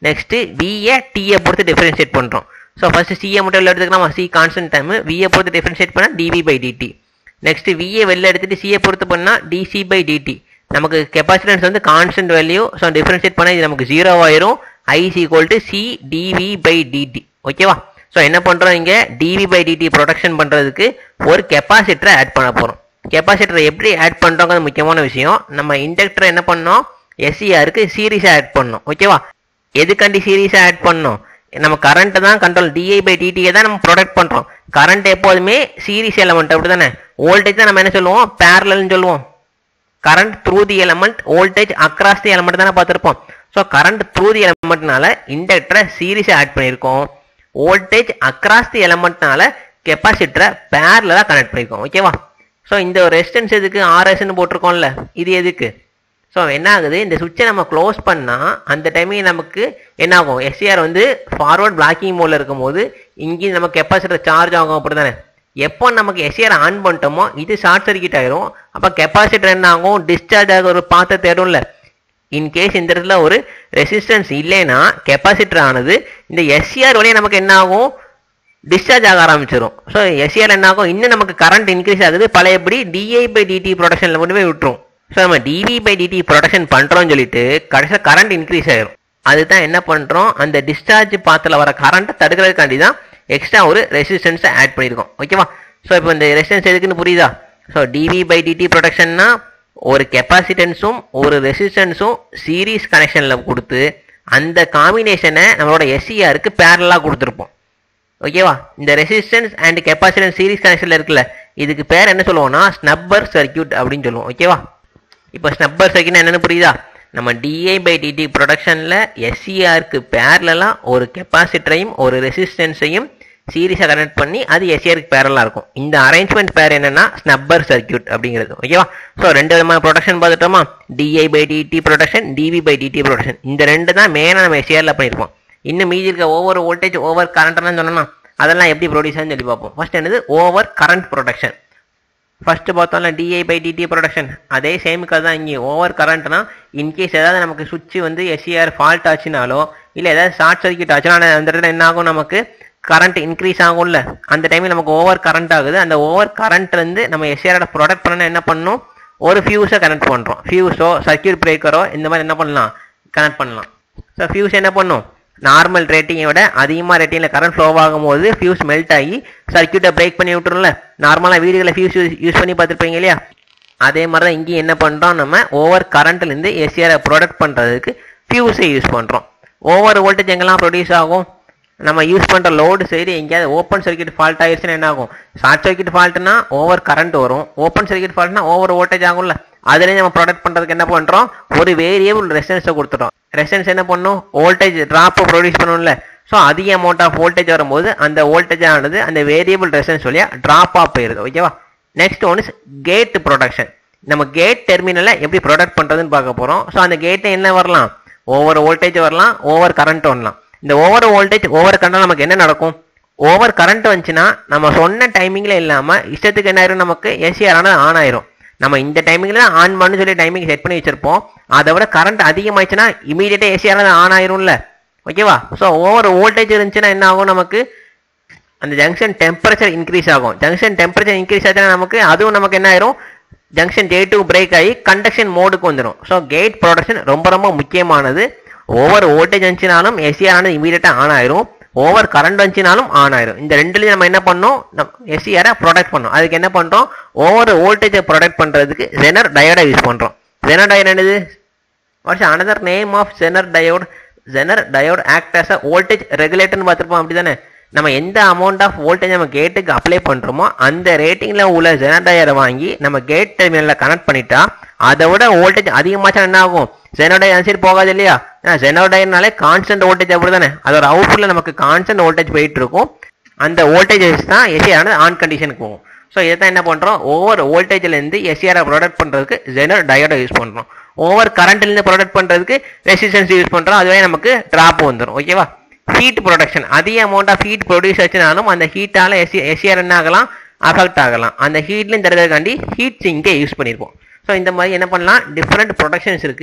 நெக்ஸ்ட்டு விஏ டிஏ பொறுத்து டிஃபரன்ஷியேட் பண்ணுறோம் ஸோ ஃபஸ்ட்டு சிஏ மட்டும் வெளில எடுத்துக்கலாம் சி கான்ஸ்டன்ட் டைம் விஏ பொறுத்து டிஃபரன்ஷியேட் பண்ணால் டிவி பை டிடி நெக்ஸ்ட் விஏ வெளில எடுத்துட்டு சிஏ பொறுத்து பண்ணால் டிசி பை டிடி நமக்கு கெப்பாசிட்டன்ஸ் வந்து கான்ஸ்டன்ட் வேல்யூ ஸோ டிஃபரன்ஷியேட் பண்ணால் இது நமக்கு ஜீரோ ஆயிரும் I is equal to C dv by dt ஓகேவா ஸோ என்ன பண்ணுறோம் இங்கே டிவி பை டிடி ப்ரொடக்ஷன் பண்ணுறதுக்கு ஒரு கெப்பாசிட்டரை ஆட் பண்ண போகிறோம் கெப்பாசிட்டரை எப்படி ஆட் பண்ணுறோங்கிறது முக்கியமான விஷயம் நம்ம இண்டக்டரை என்ன பண்ணோம் எஸ்சிஆருக்கு சீரீஸாக ஆட் பண்ணோம் ஓகேவா எதுக்காண்டி சீரீஸாக ஆட் பண்ணோம் நம்ம கரண்ட்டை தான் கண்ட்ரோல் டிஐ பை டிடியை தான் நம்ம ப்ரொடக்ட் பண்ணுறோம் கரண்ட் எப்போதுமே சீரிஸ் எலமெண்ட் அப்படி தானே வோல்டேஜ் தான் நம்ம என்ன சொல்லுவோம் பேரலல்னு சொல்லுவோம் current through the element voltage across the element தானே பார்த்துருப்போம் ஸோ கரண்ட் த்ரூ தி எலமெண்ட்னால இண்டக்டரை சீரிஸை ஆட் பண்ணியிருக்கோம் வோல்டேஜ் அக்ராஸ் தி எலமெண்ட்னால கெப்பாசிட்டரை பேரலாக கனெக்ட் பண்ணியிருக்கோம் ஓகேவா ஸோ இந்த ரெசிஸ்டன்ஸ் எதுக்கு ஆர்எஸ்ன்னு போட்டிருக்கோம்ல இது எதுக்கு ஸோ என்ன ஆகுது இந்த சுவிட்சை நம்ம க்ளோஸ் பண்ணால் அந்த டைமிங் நமக்கு என்ன ஆகும் எஸ்சிஆர் வந்து ஃபார்வர்ட் பிளாக்கிங் மோடில் இருக்கும்போது இங்கேயும் நம்ம கெப்பாசிட்டர் சார்ஜ் ஆகும் அப்படி தானே எப்போ நமக்கு எஸ்சிஆர் ஆன் பண்ணிட்டோமோ இது ஷார்ட் சர்க்கியூட் ஆயிரும் அப்போ கெப்பாசிட்டர் என்ன ஆகும் டிஸ்சார்ஜ் ஆக ஒரு பாத்தை தேடும்ல இன்கேஸ் இந்த இடத்துல ஒரு ரெசிஸ்டன்ஸ் இல்லைன்னா கெப்பாசிட்டர் ஆனது இந்த எஸ்சிஆர் வழியாக நமக்கு என்ன ஆகும் டிஸ்சார்ஜ் ஆக ஆரம்பிச்சிடும் ஸோ எஸ்சிஆர் என்ன ஆகும் இன்னும் நமக்கு கரண்ட் இன்க்ரீஸ் ஆகுது பழையபடி டிஐ பை டிடி ப்ரொடக்ஷனில் கொண்டு போய் விட்டுரும் ஸோ நம்ம டிவி பை டிடி ப்ரொடக்ஷன் பண்ணுறோம்னு சொல்லிட்டு கடைசியில் கரண்ட் இன்க்ரீஸ் ஆயிரும் அதுதான் என்ன பண்ணுறோம் அந்த டிஸ்சார்ஜ் பாத்தில் வர கரண்ட்டை தடுக்கிறதுக்காண்டி தான் எக்ஸ்ட்ரா ஒரு ரெசிஸ்டன்ஸை ஆட் பண்ணியிருக்கோம் ஓகேவா ஸோ இப்போ இந்த ரெசிஸ்டன்ஸ் எதுக்குன்னு புரியுதா ஸோ டிவி பை டிடி ப்ரொடக்ஷன்னா ஒரு கெப்பாசிட்டன்ஸும் ஒரு ரெசிஸ்டன்ஸும் சீரீஸ் கனெக்ஷனில் கொடுத்து அந்த காம்பினேஷனை நம்மளோட எஸ்சிஆருக்கு பேரலாக கொடுத்துருப்போம் ஓகேவா இந்த ரெசிஸ்டன்ஸ் அண்ட் கெப்பாசிட்டன்ஸ் சீரிஸ் கனெக்ஷனில் இருக்குல்ல இதுக்கு பேர் என்ன சொல்லுவோம்னா ஸ்னப்பர் சர்க்கியூட் அப்படின்னு சொல்லுவோம் ஓகேவா இப்போ ஸ்னப்பர் சர்க்கியூட் என்னன்னு புரியுதா நம்ம டிஐ பை டிடி ப்ரொடக்ஷனில் எஸ்சிஆருக்கு பேரலாக ஒரு கெப்பாசிட்டரையும் ஒரு ரெசிஸ்டன்ஸையும் சீரிஸாக கனெக்ட் பண்ணி அது எஸ்சிஆருக்கு பேரலாக இருக்கும் இந்த அரேஞ்ச்மெண்ட் பேர் என்னன்னா ஸ்னப்பர் சர்க்கியூட் அப்படிங்கிறது ஓகேவா ஸோ ரெண்டு விதமான ப்ரொடக்ஷன் பார்த்துட்டோமா di by DD protection dv by DD protection இந்த ரெண்டு தான் மெயினாக நம்ம எஸ்சிஆரில் பண்ணியிருப்போம் இன்னும் மீதி இருக்க ஓவர் வோல்டேஜ் ஓவர் கரண்ட்லாம் சொன்னோம்னா அதெல்லாம் எப்படி ப்ரொடியூஸ் ஆகுன்னு சொல்லி பார்ப்போம் ஃபர்ஸ்ட் என்னது ஓவர் கரண்ட் ப்ரொடக்ஷன் ஃபர்ஸ்ட் பார்த்தோம்ல டிஐ பை டிடி ப்ரொடக்ஷன் அதே சேமுக்கு தான் இங்கே ஓவர் கரண்ட்னா இன்கேஸ் ஏதாவது நமக்கு சுவிட்ச் வந்து எஸ்சிஆர் ஃபால்ட் ஆச்சுனாலோ இல்லை ஏதாவது ஷார்ட் சர்க்கியூட் ஆச்சுன்னா அந்த இடத்துல என்ன ஆகும் நமக்கு கரண்ட் இன்க்ரீஸ் ஆகும்ல அந்த டைமில் நமக்கு ஓவர் கரண்ட் ஆகுது அந்த ஓவர் கரண்ட்லேருந்து நம்ம எஸ்சிஆரோட ப்ராடக்ட் பண்ணணும் என்ன பண்ணணும் ஒரு ஃபியூஸை கனெக்ட் பண்ணுறோம் ஃபியூஸோ சர்க்கியூட் பிரேக்கரோ இந்த மாதிரி என்ன பண்ணலாம் கனெக்ட் பண்ணலாம் ஸோ ஃபியூஸ் என்ன பண்ணும் நார்மல் ரேட்டிங்கை விட அதிகமாக ரேட்டிங்கில் கரண்ட் ஃப்ளோ ஆகும்போது ஃபியூஸ் மெல்ட் ஆகி சர்க்கியூட்டை பிரேக் பண்ணி விட்டுரும்ல நார்மலாக வீடுகளில் ஃபியூஸ் யூஸ் பண்ணி பார்த்துருப்பீங்க இல்லையா அதே மாதிரி தான் இங்கேயும் என்ன பண்ணுறோம் நம்ம ஓவர் கரண்ட்லேருந்து எஸ்சிஆரை ப்ரொடக்ட் பண்ணுறதுக்கு ஃபியூஸை யூஸ் பண்ணுறோம் ஓவர் வோல்டேஜ் எங்கெல்லாம் ப்ரொடியூஸ் ஆகும் நம்ம யூஸ் பண்ணுற லோடு சைடு எங்கேயாவது ஓப்பன் சர்க்கியூட் ஃபால்ட் ஆயிடுச்சுன்னா என்ன ஆகும் ஷார்ட் சர்க்கியூட் ஃபால்ட்னா ஓவர் கரண்ட் வரும் ஓப்பன் சர்க்கியூட் ஃபால்ட்னா ஓவர் வோல்டேஜ் ஆகும்ல அதுலேயே நம்ம ப்ரொடக்ட் பண்ணுறதுக்கு என்ன பண்ணுறோம் ஒரு வேரியபிள் ரெசிஸ்டன்ஸை கொடுத்துட்டோம் ரெசிஸ்டன்ஸ் என்ன பண்ணும் வோல்டேஜ் ட்ராப்பை ப்ரொடியூஸ் பண்ணும்ல ஸோ அதிக அமௌண்ட் ஆஃப் வோல்டேஜ் வரும்போது அந்த வோல்டேஜ் ஆனது அந்த வேரியபிள் ரெசிஸ்டன்ஸ் வழியாக ட்ராப் ஆஃப் போயிருது ஓகேவா next one is gate protection நம்ம கேட் டெர்மினலை எப்படி ப்ரொடக்ட் பண்ணுறதுன்னு பார்க்க போகிறோம் ஸோ அந்த கேட்டை என்ன வரலாம் ஓவர் வோல்டேஜ் வரலாம் ஓவர் கரண்ட் வரலாம் இந்த ஓவர் வோல்டேஜ் ஓவர் கரண்ட் நமக்கு என்ன நடக்கும் ஓவர் கரண்ட் வந்துச்சுன்னா நம்ம சொன்ன டைமிங்கில் இல்லாமல் இஷ்டத்துக்கு என்ன ஆயிரும் நமக்கு ஏசிஆர் ஆனால் ஆன் ஆயிரும் நம்ம இந்த டைமிங்கில் தான் ஆன் பண்ணு சொல்லி டைமிங் செட் பண்ணி வச்சிருப்போம் அதை விட கரண்ட் அதிகமாயிடுச்சுன்னா இமீடியட்டாக ஏசிஆர் ஆன் ஆயிரும்ல ஓகேவா ஸோ ஓவர் வோல்டேஜ் இருந்துச்சுன்னா என்ன ஆகும் நமக்கு அந்த ஜங்ஷன் டெம்பரேச்சர் இன்க்ரீஸ் ஆகும் ஜங்ஷன் டெம்பரேச்சர் இன்க்ரீஸ் ஆச்சுன்னா நமக்கு அதுவும் நமக்கு என்ன ஆயிரும் ஜங்ஷன் டே டூ பிரேக் ஆகி கண்டக்ஷன் மோடுக்கு வந்துடும் ஸோ கேட் ப்ரொடக்ஷன் ரொம்ப ரொம்ப முக்கியமானது ஓவர் வோல்டேஜ் வந்துச்சுனாலும் எஸ்சிஆர் ஆனது இமீடியட்டாக ஆன் ஆயிரும் ஓவர் கரண்ட் வந்துச்சுனாலும் ஆன் ஆயிரும் இந்த ரெண்டுலையும் நம்ம என்ன பண்ணோம் எஸ்சிஆரை ப்ரொடக்ட் பண்ணோம் அதுக்கு என்ன பண்ணுறோம் ஓவர் வோல்டேஜை ப்ரொடக்ட் பண்ணுறதுக்கு ஜெனர் டயோடை யூஸ் பண்ணுறோம் ஜெனர் டயோட் என்னது what's another name of zener diode zener diode act as a voltage ரெகுலேட்டர்னு பார்த்துருப்போம் அப்படி தானே நம்ம எந்த அமௌண்ட் ஆஃப் வோல்டேஜ் நம்ம கேட்டுக்கு அப்ளை பண்ணுறோமோ அந்த ரேட்டிங்கில் உள்ள ஜெனர் டயரை வாங்கி நம்ம கேட் டெர்மினலில் கனெக்ட் பண்ணிட்டா அதை விட வோல்டேஜ் அதிகமாச்சா என்ன ஆகும் ஜெனோடை அனுசரி போகாது இல்லையா ஏன்னா ஜெனோடைனாலே கான்ஸ்டன்ட் வோல்டேஜ் அப்படி தானே அதோட அவுட்புட்டில் நமக்கு கான்ஸ்டன்ட் வோல்டேஜ் போயிட்டு இருக்கும் அந்த வோல்டேஜஸ் தான் எஸ்சிஆர் ஆன் கண்டிஷனுக்கு போகும் ஸோ இதை தான் என்ன பண்ணுறோம் ஓவர் வோல்டேஜ்லேருந்து எஸ்சிஆரை ப்ரொடக்ட் பண்ணுறதுக்கு ஜெனர் டயோடை யூஸ் பண்ணுறோம் ஓவர் கரண்ட்லேருந்து ப்ரொடக்ட் பண்ணுறதுக்கு ரெசிஸ்டன்ஸ் யூஸ் பண்ணுறோம் அதுவே நமக்கு ட்ராப் வந்துடும் ஓகேவா ஹீட் ப்ரொடக்ஷன் அதிக அமௌண்ட் ஆஃப் ஹீட் ப்ரொடியூஸ் ஆச்சுனாலும் அந்த ஹீட்டால் எஸ்சி எஸ்சிஆர் என்ன ஆகலாம் அஃபெக்ட் ஆகலாம் அந்த ஹீட்லையும் தருவதற்காண்டி ஹீட் சிங்கை யூஸ் பண்ணியிருப்போம் ஸோ இந்த மாதிரி என்ன பண்ணலாம் டிஃப்ரெண்ட் ப்ரொடக்ஷன்ஸ் இருக்குது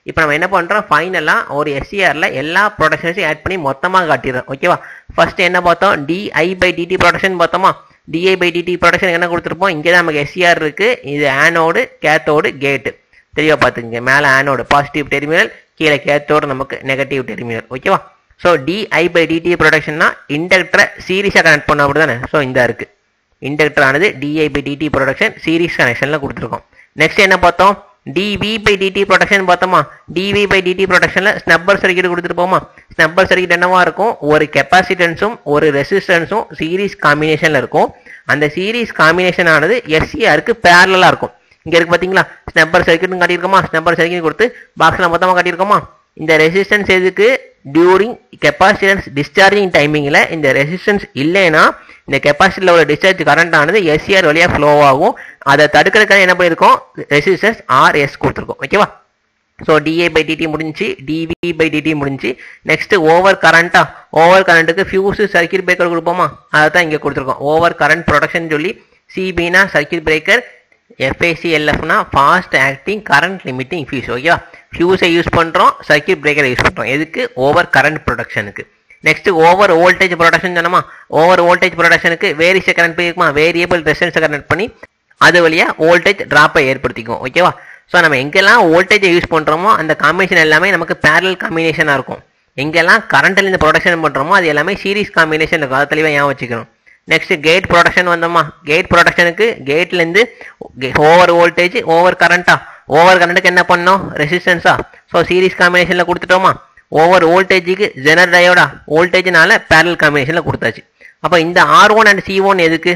இப்போ நம்ம என்ன பண்ணுறோம் ஃபைனலாக ஒரு எஸ்சிஆரில் எல்லா ப்ரொடக்ஷன்ஸையும் ஆட் பண்ணி மொத்தமாக காட்டிடுறோம் ஓகேவா ஃபர்ஸ்ட் என்ன பார்த்தோம் டிஐ பை டிடி ப்ரொடக்ஷன் பார்த்தோமா டிஐ பை டிடி ப்ரொடக்ஷன் என்ன கொடுத்துருப்போம் இங்கே தான் நமக்கு எஸ்சிஆர் இருக்குது இது ஆனோடு கேத்தோடு கேட்டு தெளிவாக பார்த்துக்குங்க மேலே ஆனோடு பாசிட்டிவ் டெர்மினல் கீழே கேத்தோடு நமக்கு நெகட்டிவ் டெர்மினல் ஓகேவா ஸோ டிஐ பை டிடி ப்ரொடக்ஷன்னா இண்டக்டரை சீரிஸாக கனெக்ட் பண்ண அப்படி தானே ஸோ இந்த இருக்குது இண்டக்டர் ஆனது di by DD protection series கனெக்ஷனில் கொடுத்துருக்கோம் நெக்ஸ்ட் என்ன பார்த்தோம் டிவி பை டிடி ப்ரொடக்ஷன் பார்த்தோமா டிவி பை டிடி ப்ரொடக்ஷனில் ஸ்னப்பர் சர்க்கியூட் கொடுத்துருப்போமா ஸ்னப்பர் சர்க்கியூட் என்னவா இருக்கும் ஒரு கெப்பாசிட்டன்ஸும் ஒரு ரெசிஸ்டன்ஸும் சீரிஸ் காம்பினேஷனில் இருக்கும் அந்த சீரிஸ் காம்பினேஷன் ஆனது எஸ்சிஆருக்கு பேரலாக இருக்கும் இங்கே இருக்கு பார்த்தீங்களா ஸ்னப்பர் சர்க்கியூட்னு காட்டியிருக்கோமா ஸ்னப்பர் சர்க்கியூட் கொடுத்து பாக்ஸில் மொத்தமாக காட்டியிருக்கோமா இந்த ரெசிஸ்டன்ஸ் எதுக்கு டியூரிங் கெப்பாசிட்டன்ஸ் டிஸ்சார்ஜிங் டைமிங்கில் இந்த ரெசிஸ்டன்ஸ் இல்லைன்னா இந்த கெப்பாசிட்டியில் உள்ள டிஸ்சார்ஜ் கரண்ட் ஆனது எஸ்சிஆர் வழியாக ஃப்ளோ ஆகும் அதை தடுக்கிறதுக்காக என்ன பண்ணியிருக்கோம் ரெசிஸ்டன்ஸ் ஆர்எஸ் கொடுத்துருக்கோம் ஓகேவா ஸோ டிஏ பை டிடி முடிஞ்சு டிவி பை டிடி முடிஞ்சு நெக்ஸ்ட் ஓவர் கரண்டா ஓவர் கரண்ட்டுக்கு ஃபியூஸ் சர்க்கியூட் பிரேக்கர் கொடுப்போமா அதை தான் இங்கே கொடுத்துருக்கோம் ஓவர் கரண்ட் ப்ரொடக்ஷன் சொல்லி சிபினா சர்க்கியூட் பிரேக்கர் எஃப்ஏசி எல்எஃப்னா fast acting current limiting fuse ஓகேவா ஃபியூஸை யூஸ் பண்ணுறோம் சர்க்கியூட் பிரேக்கரை யூஸ் பண்ணுறோம் எதுக்கு ஓவர் கரண்ட் ப்ரொடக்ஷனுக்கு நெக்ஸ்ட் ஓவர் வோல்டேஜ் ப்ரொடக்ஷன் சொன்னோமா ஓவர் வோல்டேஜ் ப்ரொடக்ஷனுக்கு வேரியஸை கனெக்ட் பண்ணிருக்குமா வேரியபிள் ரெசிஸ்டன்ஸை கனெக்ட் பண்ணி அது வழியாக வோல்டேஜ் ட்ராப்பை ஏற்படுத்திக்கும் ஓகேவா ஸோ நம்ம எங்கெல்லாம் வோல்டேஜை யூஸ் பண்ணுறோமோ அந்த காம்பினேஷன் எல்லாமே நமக்கு பேரல் காம்பினேஷனாக இருக்கும் எங்கெல்லாம் கரண்ட்டில் இந்த ப்ரொடக்ஷன் பண்ணுறோமோ அது எல்லாமே சீரிஸ் காம்பினேஷன் இருக்கும் அதை தெளிவாக ஞாபகம் வச்சுக்கணும் நெக்ஸ்ட் கேட் ப்ரொடக்ஷன் வந்தோமா கேட் ப்ரொடக்ஷனுக்கு கேட்லேருந்து ஓவர் வோல்டேஜ் ஓவர் கரண்ட்டா ஓவர் கரண்ட்டுக்கு என்ன பண்ணோம் ரெசிஸ்டன்ஸா ஸோ சீரிஸ் காம்பினேஷனில் கொடுத்துட்டோமா ஓவர் வோல்டேஜுக்கு ஜெனர் டயோடா வோல்டேஜ்னால பேரல் காம்பினேஷனில் கொடுத்தாச்சு அப்போ இந்த R one and C one எதுக்கு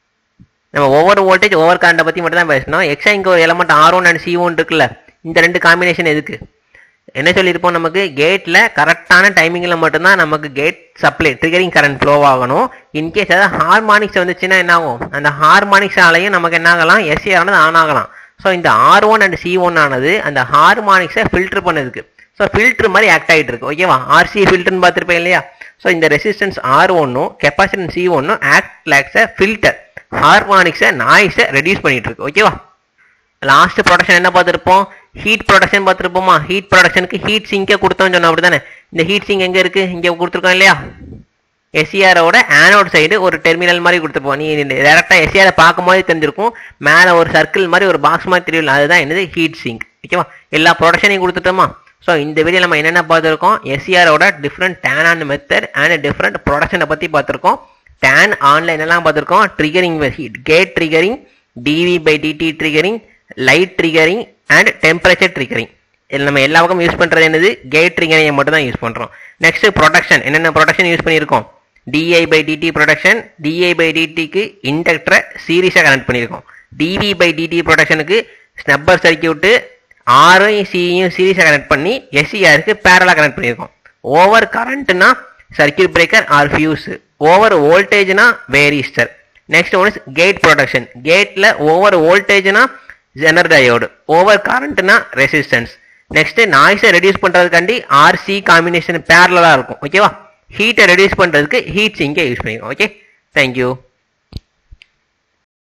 நம்ம ஒவ்வொரு வோல்டேஜ் ஓவர் கரண்ட்டை பற்றி மட்டும் தான் பேசணும் எக்ஸ்ட்ரா இங்கே ஒரு element R one and C one இருக்குல்ல இந்த ரெண்டு காம்பினேஷன் எதுக்கு என்ன சொல்லியிருப்போம் நமக்கு கேட்டில் கரெக்டான டைமிங்கில் மட்டும்தான் நமக்கு gate supply triggering current flow ஆகணும் இன்கேஸ் அதாவது ஹார்மானிக்ஸ் வந்துச்சுன்னா என்ன ஆகும் அந்த ஹார்மானிக்ஸாலையும் நமக்கு என்ன ஆகலாம் எஸ்சி ஆனது ஆன் ஆகலாம் ஸோ இந்த R one and C one ஆனது அந்த ஹார்மானிக்ஸை ஃபில்டர் பண்ணதுக்கு ஸோ ஃபில்டர் மாதிரி ஆக்ட் ஆகிட்டு இருக்கு ஓகேவா ஆர்சி ஃபில்டர்னு பார்த்துருப்பேன் இல்லையா ஸோ இந்த ரெசிஸ்டன்ஸ் ஆர் ஒன்னும் கெப்பாசிட்டன்ஸ் சி ஒன்னும் ஆக்ட் லேக்ஸை ஃபில்டர் ஹார்மானிக்ஸை நாய்ஸை ரெடியூஸ் பண்ணிட்டு இருக்கு ஓகேவா லாஸ்ட் ப்ரொடக்ஷன் என்ன பார்த்துருப்போம் ஹீட் ப்ரொடக்ஷன் பார்த்துருப்போமா ஹீட் ப்ரொடக்ஷனுக்கு ஹீட் சிங்கை கொடுத்தோம்னு சொன்னோம் அப்படி தானே இந்த ஹீட் சிங் எங்கே இருக்குது இங்கே கொடுத்துருக்கோம் இல்லையா எஸ்சிஆரோட ஆனோட் சைடு ஒரு டெர்மினல் மாதிரி கொடுத்துருப்போம் நீ டேரெக்டாக எஸ்சிஆரை பார்க்கும்போது தெரிஞ்சிருக்கும் மேலே ஒரு சர்க்கிள் மாதிரி ஒரு பாக்ஸ் மாதிரி தெரியும் அதுதான் என்னது ஹீட் சிங்க் ஓகேவா எல்லா ப்ரொடக்ஷனையும் கொடுத்துட்டோமா ஸோ இந்த வீடியோ நம்ம என்னென்ன பார்த்துருக்கோம் எஸ்சிஆரோட different turn on method and different ப்ரொடக்ஷனை பற்றி பார்த்துருக்கோம் டேன் ஆன்லைன் எல்லாம் பார்த்துருக்கோம் triggering heat gate triggering TV by DD triggering light triggering and temperature triggering இதில் நம்ம எல்லா பக்கம் யூஸ் பண்ணுறது என்னது கேட் ட்ரிகரிங்கை மட்டும் தான் யூஸ் பண்ணுறோம் நெக்ஸ்ட் ப்ரொடக்ஷன் என்னென்ன ப்ரொடக்ஷன் யூஸ் பண்ணியிருக்கோம் DI by DD protection DI by டிடிக்கு இண்டக்டரை சீரிஸாக கனெக்ட் பண்ணியிருக்கோம் டிவி பை டிடி ப்ரொடக்ஷனுக்கு ஸ்னப்பர் சர்க்கியூட்டு ஆரையும் சியும் சீரிஸாக கனெக்ட் பண்ணி எஸ்சிஆருக்கு பேரலாக கனெக்ட் பண்ணியிருக்கோம் ஓவர் கரண்ட்னா circuit breaker or fuse over வோல்டேஜ்னா varistor next one is gate protection கேட்டில் ஓவர் வோல்டேஜ்னா ஜெனர் டயோடு ஓவர் கரண்ட்னா ரெசிஸ்டன்ஸ் நெக்ஸ்ட் நாய்ஸை ரெடியூஸ் பண்ணுறதுக்காண்டி ஆர்சி காம்பினேஷன் பேரலாக இருக்கும் ஓகேவா ஹீட்டை ரெடியூஸ் பண்ணுறதுக்கு ஹீட் சிங்கை யூஸ் பண்ணிக்கோ ஓகே தேங்க்யூ